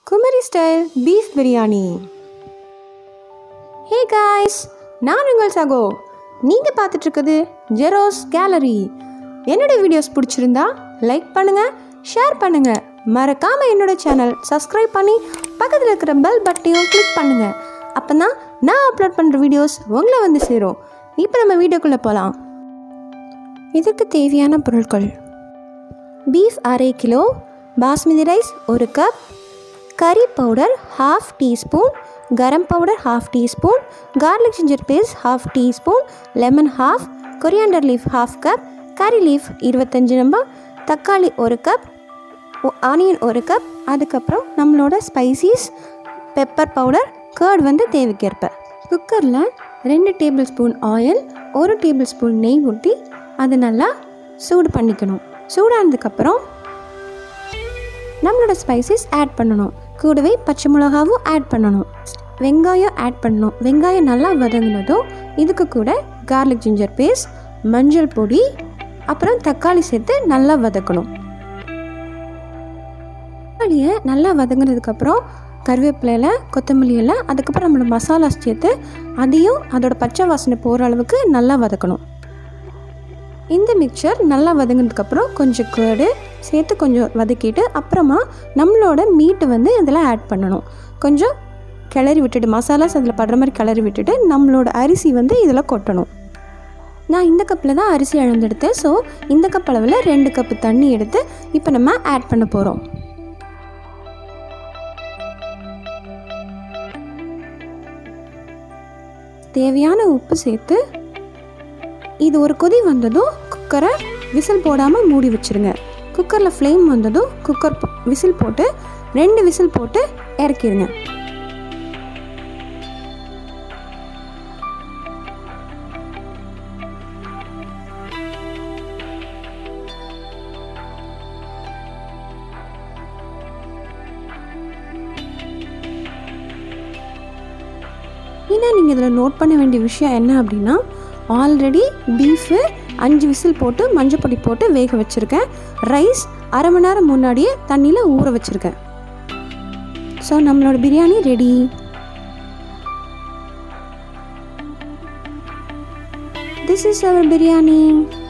Kumari style beef biryani hey guys நான் உங்கள் சகோ நீங்கள் பார்த்துட்ருக்குது ஜெரோஸ் கேலரி என்னோட வீடியோஸ் பிடிச்சிருந்தா லைக் பண்ணுங்கள் ஷேர் பண்ணுங்கள் மறக்காமல் என்னோட சேனல் சப்ஸ்கிரைப் பண்ணி பக்கத்தில் இருக்கிற பெல் பட்டனையும் கிளிக் பண்ணுங்கள் அப்போ தான் நான் அப்லோட் பண்ணுற வீடியோஸ் உங்களை வந்து சேரும் இப்போ நம்ம வீடியோக்குள்ளே போகலாம் இதற்கு தேவையான பொருட்கள் பீஃப் அரை கிலோ பாஸ்மதி ரைஸ் ஒரு cup curry powder half teaspoon garam powder half teaspoon garlic ginger paste half teaspoon lemon half coriander leaf half cup curry leaf இருபத்தஞ்சு நம்ப தக்காளி ஒரு கப் ஆனியன் ஒரு கப் அதுக்கப்புறம் நம்மளோட ஸ்பைசிஸ் பெப்பர் பவுடர் கர்ட் வந்து தேவைக்கேற்ப குக்கரில் ரெண்டு டேபிள் ஸ்பூன் ஆயில் ஒரு டேபிள் ஸ்பூன் நெய் ஊற்றி அதை நல்லா சூடு பண்ணிக்கணும் சூடானதுக்கப்புறம் நம்மளோட ஸ்பைசஸ் ஆட் பண்ணணும் கூடவே பச்சை மிளகாவும் ஆட் பண்ணணும் வெங்காயம் ஆட் பண்ணணும் வெங்காயம் நல்லா வதங்கினதும் இதுக்கு கூட கார்லிக் ஜிஞ்சர் பேஸ்ட் மஞ்சள் பொடி அப்புறம் தக்காளி சேர்த்து நல்லா வதக்கணும் தக்காளியை நல்லா வதங்கினதுக்கப்புறம் கருவேப்பிலையில் கொத்தமல்லி இலை அதுக்கப்புறம் நம்மளோட மசாலா சேர்த்து அதையும் அதோட பச்சை வாசனை போகிற அளவுக்கு நல்லா வதக்கணும் இந்த மிக்சர் நல்லா வதங்கினதுக்கப்புறம் கொஞ்சம் கேடு சேர்த்து கொஞ்சம் வதக்கிட்டு அப்புறமா நம்மளோட மீட்டு வந்து இதில் ஆட் பண்ணணும் கொஞ்சம் கிளறி விட்டுட்டு மசாலாஸ் அதில் படுற மாதிரி கிளறி விட்டுட்டு நம்மளோட அரிசி வந்து இதில் கொட்டணும் நான் இந்த கப்பில் தான் அரிசி அளந்தெடுத்தேன் ஸோ இந்த கப் அளவில் ரெண்டு கப்பு தண்ணி எடுத்து இப்போ நம்ம ஆட் பண்ண போகிறோம் தேவையான உப்பு சேர்த்து இது ஒரு கொதி வந்ததும் குக்கரை விசில் போடாமல் மூடி வச்சுருங்க குக்கரில் ஃப்ளேம் வந்ததும் குக்கர் விசில் போட்டு ரெண்டு விசில் போட்டு இறக்கிடுங்க இன்னும் நீங்கள் இதில் நோட் பண்ண வேண்டிய விஷயம் என்ன அப்படின்னா ஆல்ரெடி பீஃபு அஞ்சு விசில் போட்டு மஞ்சள் பொடி போட்டு வேக வச்சுருக்கேன் ரைஸ் அரை மணி நேரம் முன்னாடியே தண்ணியில் ஊற வச்சுருக்கேன் ஸோ நம்மளோட biryani ready this is our biryani